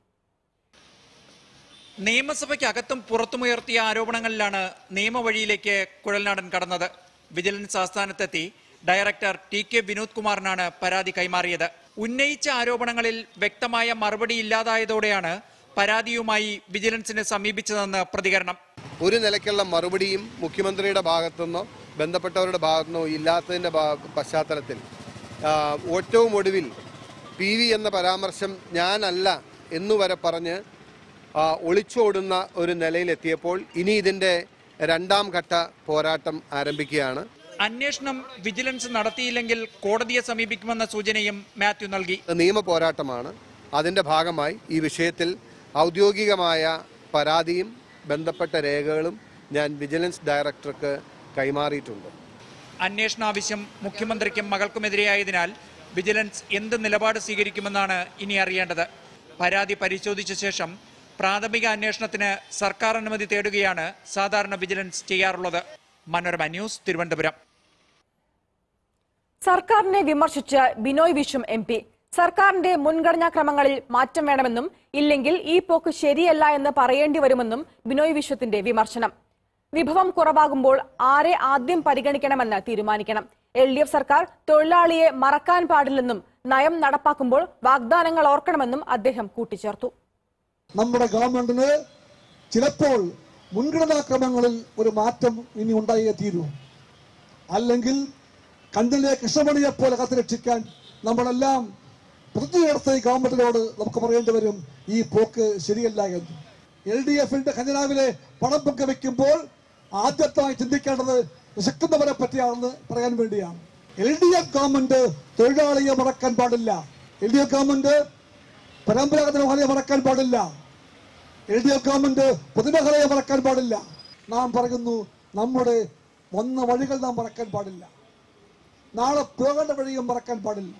നിയമസഭയ്ക്കകത്തും പുറത്തുമുയർത്തിയ ആരോപണങ്ങളിലാണ് നിയമവഴിയിലേക്ക് കുഴൽനാടൻ കടന്നത് വിജിലൻസ് ആസ്ഥാനത്തെത്തി ഡയറക്ടർ ടി കെ വിനോദ് കുമാറിനാണ് പരാതി കൈമാറിയത് ഉന്നയിച്ച ആരോപണങ്ങളിൽ വ്യക്തമായ മറുപടി ഇല്ലാതായതോടെയാണ് പരാതിയുമായി വിജിലൻസിനെ സമീപിച്ചതെന്ന് പ്രതികരണം ഒരു നിലയ്ക്കുള്ള മറുപടിയും മുഖ്യമന്ത്രിയുടെ ഭാഗത്തുനിന്നോ ബന്ധപ്പെട്ടവരുടെ ഭാഗത്തുനിന്നോ ഇല്ലാത്തതിൻ്റെ ഭാ- പശ്ചാത്തലത്തിൽ ആ, ഏറ്റവും ഒടുവിൽ പി വി എന്ന പരാമർശം ഞാനല്ല എന്നുവരെ പറഞ്ഞ് ആ, ഒളിച്ചോടുന്ന ഒരു നിലയിലെത്തിയപ്പോൾ ഇനി ഇതിൻ്റെ രണ്ടാം ഘട്ട പോരാട്ടം ആരംഭിക്കുകയാണ് അന്വേഷണം വിജിലൻസ് നടത്തിയില്ലെങ്കിൽ കോടതിയെ സമീപിക്കുമെന്ന സൂചനയും മാത്യു നൽകി നിയമ പോരാട്ടമാണ് അതിൻ്റെ ഭാഗമായി ഈ വിഷയത്തിൽ ഔദ്യോഗികമായ പരാതിയും ബന്ധപ്പെട്ട രേഖകളും ഞാൻ വിജിലൻസ് ഡയറക്ടർക്ക് കൈമാറിയിട്ടുണ്ട് അന്വേഷണ ആവശ്യം മുഖ്യമന്ത്രിക്കും മകൾക്കുമെതിരെയായതിനാൽ വിജിലൻസ് എന്ത് നിലപാട് സ്വീകരിക്കുമെന്നാണ് ഇനി അറിയേണ്ടത് പരാതി പരിശോധിച്ച ശേഷം പ്രാഥമിക അന്വേഷണത്തിന് സർക്കാർ അനുമതി തേടുകയാണ് സാധാരണ വിജിലൻസ് ചെയ്യാറുള്ളത് മനോരമ ന്യൂസ് തിരുവനന്തപുരം സർക്കാരിനെ വിമർശിച്ച് ബിനോയ് വിശ്വം എം പി സർക്കാരിന്റെ മുൻഗണനാ ക്രമങ്ങളിൽ മാറ്റം വേണമെന്നും ഇല്ലെങ്കിൽ ഈ പോക്ക് ശരിയല്ല എന്ന് പറയേണ്ടി വരുമെന്നും ബിനോയ് വിശ്വത്തിന്റെ വിമർശനം വിഭവം കുറവാകുമ്പോൾ ആരെ ആദ്യം പരിഗണിക്കണമെന്ന് തീരുമാനിക്കണം എൽ ഡി എഫ് സർക്കാർ തൊഴിലാളിയെ മറക്കാൻ പാടില്ലെന്നും നയം നടപ്പാക്കുമ്പോൾ വാഗ്ദാനങ്ങൾ ഓർക്കണമെന്നും അദ്ദേഹം കൂട്ടിച്ചേർത്തു നമ്മുടെ ഗവൺമെന്റിന് ചിലപ്പോൾ മുൻഗണനാക്രമങ്ങളിൽ ഒരു മാറ്റം ഇനി ഉണ്ടായേ തീരൂ അല്ലെങ്കിൽ കണ്ണിലെ കൃഷ്ണമണിയെ പോലെ കാത്തുരക്ഷിക്കാൻ നമ്മളെല്ലാം പ്രതിജ്ഞയെടുത്ത ഈ ഗവൺമെന്റിനോട് നമുക്ക് പറയേണ്ടി വരും ഈ പോക്ക് ശരിയല്ല എന്ന് എൽ ഡി എഫിന്റെ ഖജനാവിലെ പണം പങ്കുവെക്കുമ്പോൾ ആദ്യത്തായി ചിന്തിക്കേണ്ടത് വിശക്കുന്നവരെ പറ്റിയാണെന്ന് പറയാൻ വേണ്ടിയാണ് എൽ ഡി എഫ് ഗവൺമെന്റ് തൊഴിലാളിയെ മറക്കാൻ പാടില്ല എൽ ഡി എഫ് ഗവൺമെന്റ് പരമ്പരാഗത മേഖലയെ മറക്കാൻ പാടില്ല എൽ ഡി എഫ് ഗവൺമെന്റ് പൊതുമേഖലയെ മറക്കാൻ പാടില്ല നാം പറയുന്നു നമ്മുടെ വന്ന വഴികൾ നാം മറക്കാൻ പാടില്ല നാളെ പോകേണ്ട വഴിയും മറക്കാൻ പാടില്ല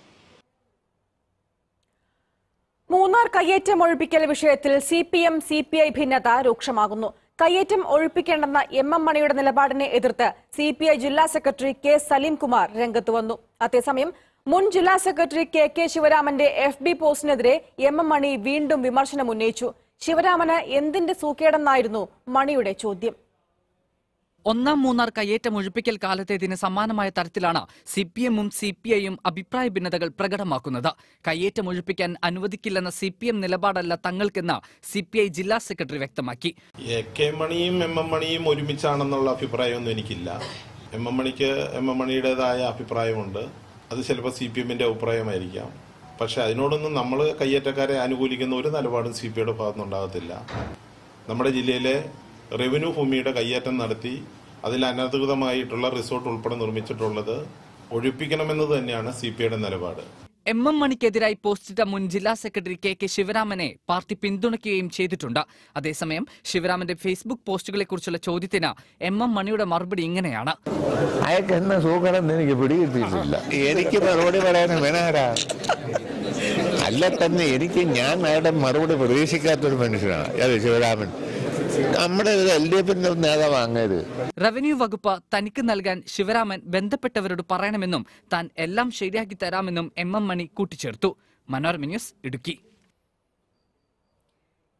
മൂന്നാർ കയ്യേറ്റം ഒഴിപ്പിക്കൽ വിഷയത്തിൽ C P M C P I ഭിന്നത രൂക്ഷമാകുന്നു കയ്യേറ്റം ഒഴിപ്പിക്കേണ്ടെന്ന എം എം മണിയുടെ നിലപാടിനെ എതിർത്ത് സി പി ഐ ജില്ലാ സെക്രട്ടറി കെ സലീം കുമാർ രംഗത്ത് വന്നു അതേസമയം മുൻ ജില്ലാ സെക്രട്ടറി കെ കെ ശിവരാമന്റെ എഫ് ബി പോസ്റ്റിനെതിരെ എം എം മണി വീണ്ടും വിമർശനം ഉന്നയിച്ചു ശിവരാമന് എന്തിന്റെ സൂക്കേടെന്നായിരുന്നു മണിയുടെ ചോദ്യം ഒന്നാം മൂന്നാർ കയ്യേറ്റം ഒഴിപ്പിക്കൽ കാലത്തേതിന് സമാനമായ തരത്തിലാണ് സി പി എമ്മും സി പി ഐയും അഭിപ്രായ ഭിന്നതകൾ പ്രകടമാക്കുന്നത് കയ്യേറ്റം ഒഴിപ്പിക്കാൻ അനുവദിക്കില്ലെന്ന സി പി എം നിലപാടല്ല തങ്ങൾക്കെന്ന് സി പി ഐ ജില്ലാ സെക്രട്ടറി വ്യക്തമാക്കി എ കെ മണിയും എം എം മണിയും ഒരുമിച്ചാണെന്നുള്ള അഭിപ്രായമൊന്നും എനിക്കില്ല എം എം മണിക്ക് എം എം മണിയുടേതായ അഭിപ്രായമുണ്ട് അത് ചിലപ്പോൾ സി പി എമ്മിന്റെ അഭിപ്രായമായിരിക്കാം പക്ഷെ അതിനോടൊന്നും നമ്മൾ കയ്യേറ്റക്കാരെ അനുകൂലിക്കുന്ന ഒരു നിലപാടും സി പി ഐയുടെ ഭാഗത്തുനിന്നുണ്ടാകത്തില്ല നമ്മുടെ ജില്ലയിലെ റവന്യൂ ഭൂമിയുടെ കയ്യേറ്റം നടത്തി അതിൽ അനധികൃതമായിട്ടുള്ള റിസോർട്ട് ഉൾപ്പെടെ നിർമ്മിച്ചിട്ടുള്ളത് ഒഴിപ്പിക്കണമെന്നത് തന്നെയാണ് സി പി ഐയുടെ നിലപാട് എം എം മണിക്കെതിരായി പോസ്റ്റിട്ട മുൻ ജില്ലാ സെക്രട്ടറി കെ കെ ശിവരാമനെ പാർട്ടി പിന്തുണയ്ക്കുകയും ചെയ്തിട്ടുണ്ട് അതേസമയം ശിവരാമന്റെ ഫേസ്ബുക്ക് പോസ്റ്റുകളെക്കുറിച്ചുള്ള ചോദ്യത്തിന് എം എം മണിയുടെ മറുപടി ഇങ്ങനെയാണ് അയാൾക്ക് എന്നെ സൂക്കടെന്ന് എനിക്ക് പിടികിട്ടിയിട്ടില്ല എനിക്ക് മറുപടി പറയാനും വേണാരാ അല്ല തന്നെ എനിക്ക് ഞാൻ അയാളുടെ മറുപടി പ്രതീക്ഷിക്കാത്തൊരു മനുഷ്യനാണ് അത് ശിവരാമൻ നമ്മുടെ ഒരു എൽ ഡി എഫിന്റെ നേതാവ് അങ്ങേര് റവന്യൂ വകുപ്പ് തനിക്ക് നൽകാൻ ശിവരാമൻ ബന്ധപ്പെട്ടവരോട് പറയണമെന്നും താൻ എല്ലാം ശരിയാക്കി തരാമെന്നും എം എം മണി കൂട്ടിച്ചേർത്തു Manorama news Idukki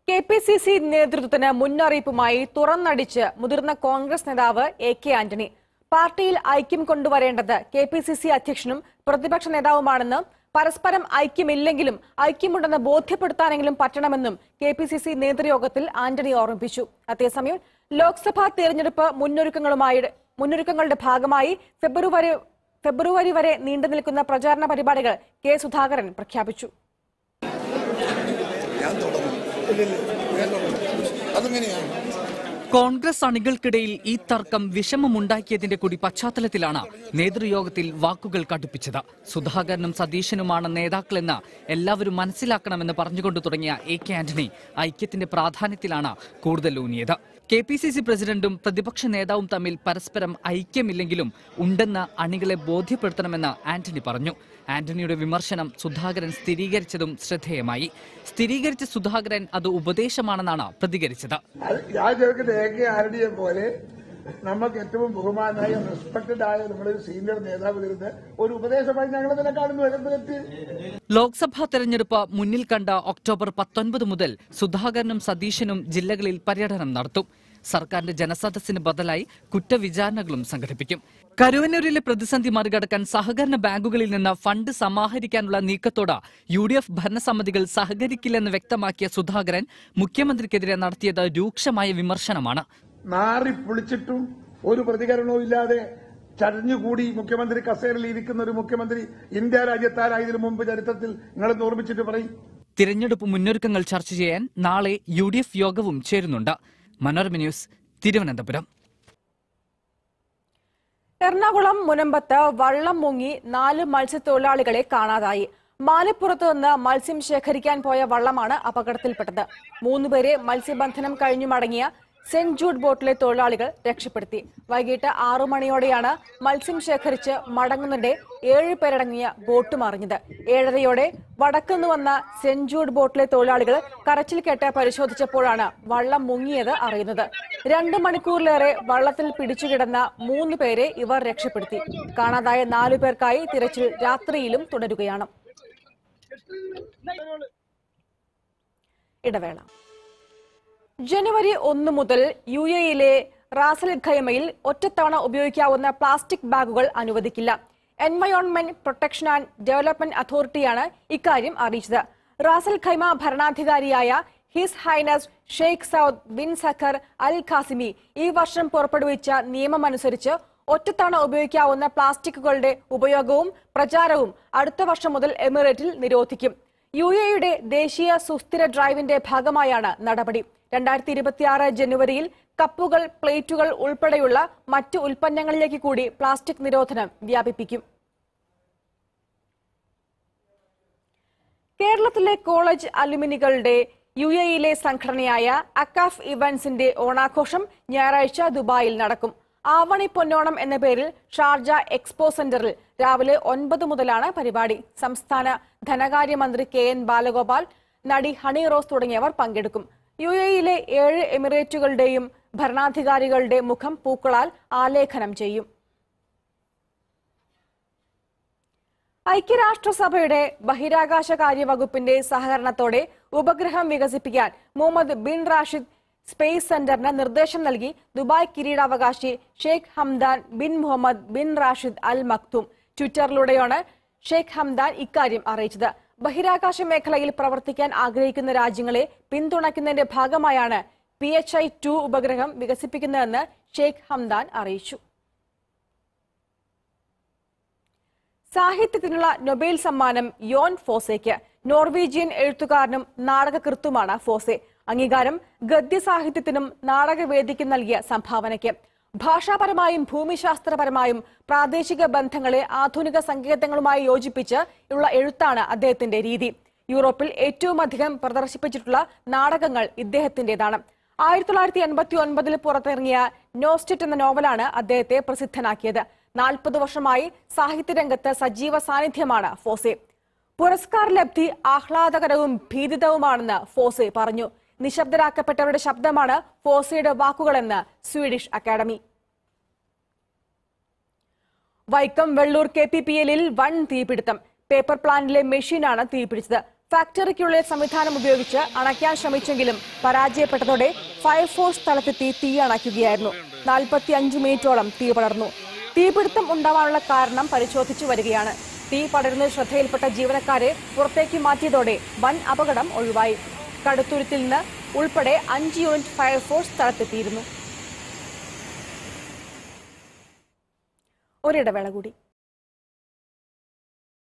K P C C നേതൃത്വത്തിന് മുന്നറിയിപ്പുമായി തുറന്നടിച്ച് മുതിർന്ന കോൺഗ്രസ് നേതാവ് എ കെ ആന്റണി പാർട്ടിയിൽ ഐക്യം കൊണ്ടുവരേണ്ടത് കെ പി സി സി അധ്യക്ഷനും പ്രതിപക്ഷ നേതാവുമാണെന്ന് പരസ്പരം ഐക്യമില്ലെങ്കിലും ഐക്യമുണ്ടെന്ന് ബോധ്യപ്പെടുത്താനെങ്കിലും പറ്റണമെന്നും കെ പി സി സി നേതൃയോഗത്തിൽ ആന്റണി ഓർമ്മിപ്പിച്ചു അതേസമയം ലോക്സഭാ തെരഞ്ഞെടുപ്പ് മുന്നൊരുക്കങ്ങളുമായി മുന്നൊരുക്കങ്ങളുടെ ഭാഗമായി ഫെബ്രുവരി ഫെബ്രുവരി വരെ നീണ്ടു നിൽക്കുന്ന പ്രചാരണ പരിപാടികൾ കെ സുധാകരൻ പ്രഖ്യാപിച്ചു കോൺഗ്രസ് അണികൾക്കിടയിൽ ഈ തർക്കം വിഷമമുണ്ടാക്കിയതിന്റെ കൂടി പശ്ചാത്തലത്തിലാണ് നേതൃയോഗത്തിൽ വാക്കുകൾ കടുപ്പിച്ചത് സുധാകരനും സതീശനുമാണ് നേതാക്കളെന്ന് എല്ലാവരും മനസ്സിലാക്കണമെന്ന് പറഞ്ഞുകൊണ്ട് തുടങ്ങിയ എ കെ ആന്റണി ഐക്യത്തിന്റെ പ്രാധാന്യത്തിലാണ് കൂടുതൽ ഊന്നിയത് കെ പി സി സി പ്രസിഡന്റും പ്രതിപക്ഷ നേതാവും തമ്മിൽ പരസ്പരം ഐക്യമില്ലെങ്കിലും ഉണ്ടെന്ന് അണികളെ ബോധ്യപ്പെടുത്തണമെന്ന് ആന്റണി പറഞ്ഞു ആന്റണിയുടെ വിമർശനം സുധാകരൻ സ്ഥിരീകരിച്ചതും ശ്രദ്ധേയമായി സ്ഥിരീകരിച്ച സുധാകരൻ അത് ഉപദേശമാണെന്നാണ് പ്രതികരിച്ചത് അത് ഞാൻ ചോദിക്കുന്നത് എ കെ ആരടിയെ പോലെ നമുക്ക് ഏറ്റവും ബഹുമാനായ റെസ്പെക്റ്റഡ് ആയ നമ്മുടെ ഒരു സീനിയർ നേതാവ് തരുന്ന ഒരു ഉപദേശമായി ഞങ്ങൾ ഇതിനെ കാണുന്നു എന്ത് തെറ്റ് ലോക്സഭാ തെരഞ്ഞെടുപ്പ് മുന്നിൽ കണ്ട ഒക്ടോബർ പത്തൊൻപത് മുതൽ സുധാകരനും സതീശനും ജില്ലകളിൽ പര്യടനം നടത്തും സർക്കാരിന്റെ ജനസദസ്സിന് ബദലായി കുറ്റവിചാരണകളും സംഘടിപ്പിക്കും കരുവന്നൂരിലെ പ്രതിസന്ധി മറികടക്കാൻ സഹകരണ ബാങ്കുകളിൽ നിന്ന് ഫണ്ട് സമാഹരിക്കാനുള്ള നീക്കത്തോട് യു ഡി എഫ് ഭരണസമിതികൾ സഹകരിക്കില്ലെന്ന് വ്യക്തമാക്കിയ സുധാകരൻ മുഖ്യമന്ത്രിക്കെതിരെ നടത്തിയത് രൂക്ഷമായ വിമർശനമാണ് നാറി പൊളിച്ചിട്ടും ഒരു പ്രതികരണവും ഇല്ലാതെ ചടഞ്ഞുകൂടി മുഖ്യമന്ത്രി കസേരയിൽ ഇരിക്കുന്ന ഒരു മുഖ്യമന്ത്രി ഇന്ത്യ രാജ്യത്താരായതിനു മുമ്പ് ചരിത്രത്തിൽ നിങ്ങളെന്ന് ഓർമ്മിച്ചിട്ട് പറയും തിരഞ്ഞെടുപ്പ് മുന്നൊരുക്കങ്ങൾ ചർച്ച ചെയ്യാൻ നാളെ യു ഡി എഫ് യോഗവും ചേരുന്നുണ്ട് മനോരമ ന്യൂസ് തിരുവനന്തപുരം എറണാകുളം മുനമ്പത്ത് വള്ളം മുങ്ങി നാല് മത്സ്യത്തൊഴിലാളികളെ കാണാതായി മാലിപ്പുറത്ത് നിന്ന് മത്സ്യം ശേഖരിക്കാൻ പോയ വള്ളമാണ് അപകടത്തിൽപ്പെട്ടത് മൂന്നുപേരെ മത്സ്യബന്ധനം കഴിഞ്ഞു മടങ്ങിയ സെന്റ് ജൂഡ് ബോട്ടിലെ തൊഴിലാളികൾ രക്ഷപ്പെടുത്തി വൈകിട്ട് ആറു മണിയോടെയാണ് മത്സ്യം ശേഖരിച്ച് മടങ്ങുന്നതിന്റെ ഏഴ് പേരടങ്ങിയ ബോട്ട് മറിഞ്ഞത് ഏഴരയോടെ വടക്കുന്ന് വന്ന സെന്റ് ജൂഡ് ബോട്ടിലെ തൊഴിലാളികൾ കരച്ചിൽ കേട്ട് പരിശോധിച്ചപ്പോഴാണ് വള്ളം മുങ്ങിയത് അറിയുന്നത് രണ്ട് മണിക്കൂറിലേറെ വള്ളത്തിൽ പിടിച്ചുകിടന്ന മൂന്ന് പേരെ ഇവർ രക്ഷപ്പെടുത്തി കാണാതായ നാലു പേർക്കായി തിരച്ചിൽ രാത്രിയിലും തുടരുകയാണ് ഇടവേള ജനുവരി ഒന്ന് മുതൽ യു എയിലെ റാസൽ ഖൈമയിൽ ഒറ്റത്തവണ ഉപയോഗിക്കാവുന്ന പ്ലാസ്റ്റിക് ബാഗുകൾ അനുവദിക്കില്ല എൻവയോൺമെന്റ് പ്രൊട്ടക്ഷൻ ആൻഡ് ഡെവലപ്മെന്റ് അതോറിറ്റിയാണ് ഇക്കാര്യം അറിയിച്ചത് റാസൽ ഖൈമ ഭരണാധികാരിയായ his highness Sheikh Saud bin Saqr al Qasimi ഈ വർഷം പുറപ്പെടുവിച്ച നിയമമനുസരിച്ച് ഒറ്റത്തവണ ഉപയോഗിക്കാവുന്ന പ്ലാസ്റ്റിക്കുകളുടെ ഉപയോഗവും പ്രചാരവും അടുത്ത വർഷം മുതൽ എമിറേറ്റിൽ നിരോധിക്കും യു എയുടെ ദേശീയ സുസ്ഥിര ഡ്രൈവിന്റെ ഭാഗമായാണ് നടപടി രണ്ടായിരത്തി ഇരുപത്തിയാറ് ജനുവരിയിൽ കപ്പുകൾ പ്ലേറ്റുകൾ ഉൾപ്പെടെയുള്ള മറ്റ് ഉൽപ്പന്നങ്ങളിലേക്ക് കൂടി പ്ലാസ്റ്റിക് നിരോധനം വ്യാപിപ്പിക്കും കേരളത്തിലെ കോളേജ് അലുമിനികളുടെ യു എയിലെ സംഘടനയായ അക്കാഫ് ഇവന്റ്സിന്റെ ഓണാഘോഷം ഞായറാഴ്ച ദുബായിൽ നടക്കും ആവണി പൊന്നോണം എന്ന പേരിൽ ഷാർജ എക്സ്പോ സെന്ററിൽ രാവിലെ ഒൻപത് മുതലാണ് പരിപാടി സംസ്ഥാന ധനകാര്യമന്ത്രി കെ എൻ ബാലഗോപാൽ നടി ഹണി റോസ് തുടങ്ങിയവർ പങ്കെടുക്കും യു എയിലെ ഏഴ് എമിറേറ്റുകളുടെയും ഭരണാധികാരികളുടെ മുഖം പൂക്കളാൽ ആലേഖനം ചെയ്യും ഐക്യരാഷ്ട്രസഭയുടെ ബഹിരാകാശ കാര്യവകുപ്പിന്റെ സഹകരണത്തോടെ ഉപഗ്രഹം വികസിപ്പിക്കാൻ മുഹമ്മദ് ബിൻ റാഷിദ് സ്പേസ് സെന്ററിന് നിർദ്ദേശം നൽകി ദുബായ് കിരീടാവകാശി Sheikh Hamdan bin Mohammed bin Rashid al Maktoum ട്വിറ്ററിലൂടെയാണ് ഷെയ്ഖ് ഹംദാൻ ഇക്കാര്യം അറിയിച്ചത് ബഹിരാകാശ മേഖലയിൽ പ്രവർത്തിക്കാൻ ആഗ്രഹിക്കുന്ന രാജ്യങ്ങളെ പിന്തുണയ്ക്കുന്നതിന്റെ ഭാഗമായാണ് പി എച്ച് ഐ ടു ഉപഗ്രഹം വികസിപ്പിക്കുന്നതെന്ന് ഷെയ്ഖ് ഹംദാൻ അറിയിച്ചു സാഹിത്യത്തിനുള്ള നൊബേൽ സമ്മാനം യോൻ ഫോസയ്ക്ക് നോർവീജിയൻ എഴുത്തുകാരനും നാടകകൃത്തുമാണ് ഫോസെ അംഗീകാരം ഗദ്യസാഹിത്യത്തിനും നാടകവേദിക്കും നൽകിയ സംഭാവനയ്ക്ക് ഭാഷാപരമായും ഭൂമിശാസ്ത്രപരമായും പ്രാദേശിക ബന്ധങ്ങളെ ആധുനിക സങ്കേതങ്ങളുമായി യോജിപ്പിച്ച് ഉള്ള എഴുത്താണ് അദ്ദേഹത്തിന്റെ രീതി യൂറോപ്പിൽ ഏറ്റവും അധികം പ്രദർശിപ്പിച്ചിട്ടുള്ള നാടകങ്ങൾ ഇദ്ദേഹത്തിന്റേതാണ് ആയിരത്തി തൊള്ളായിരത്തി എൺപത്തി ഒൻപതിൽ പുറത്തിറങ്ങിയ നോസ്റ്ററ്റ് എന്ന നോവലാണ് അദ്ദേഹത്തെ പ്രസിദ്ധനാക്കിയത് നാൽപ്പത് വർഷമായി സാഹിത്യരംഗത്ത് സജീവ സാന്നിധ്യമാണ് ഫോസെ പുരസ്കാര ലബ്ധി ആഹ്ലാദകരവും ഭീതിതവുമാണെന്ന് ഫോസെ പറഞ്ഞു നിശബ്ദരാക്കപ്പെട്ടവരുടെ ശബ്ദമാണ് ഫോസയുടെ വാക്കുകളെന്ന് Swedish academy Vaikom Vellur K P P എല്ലിൽ വൻ തീപിടുത്തം പേപ്പർ പ്ലാന്റിലെ മെഷീനാണ് തീപിടിച്ചത് ഫാക്ടറിക്കുള്ളിൽ സംവിധാനം ഉപയോഗിച്ച് അണയ്ക്കാൻ ശ്രമിച്ചെങ്കിലും പരാജയപ്പെട്ടതോടെ ഫയർഫോഴ്സ് സ്ഥലത്തെത്തി തീ അണയ്ക്കുകയായിരുന്നു നാൽപ്പത്തി അഞ്ച് മിനിറ്റോളം തീ പടർന്നു തീപിടുത്തം ഉണ്ടാവാനുള്ള കാരണം പരിശോധിച്ചു വരികയാണ് തീ പടരുന്നത് ശ്രദ്ധയിൽപ്പെട്ട ജീവനക്കാരെ പുറത്തേക്ക് മാറ്റിയതോടെ വൻ അപകടം ഒഴിവായി കടുത്തുരുത്തിൽ നിന്ന് ഉൾപ്പെടെ അഞ്ച് യൂണിറ്റ് ഫയർഫോഴ്സ് സ്ഥലത്തെത്തിയിരുന്നു ഒരിടവേള കൂടി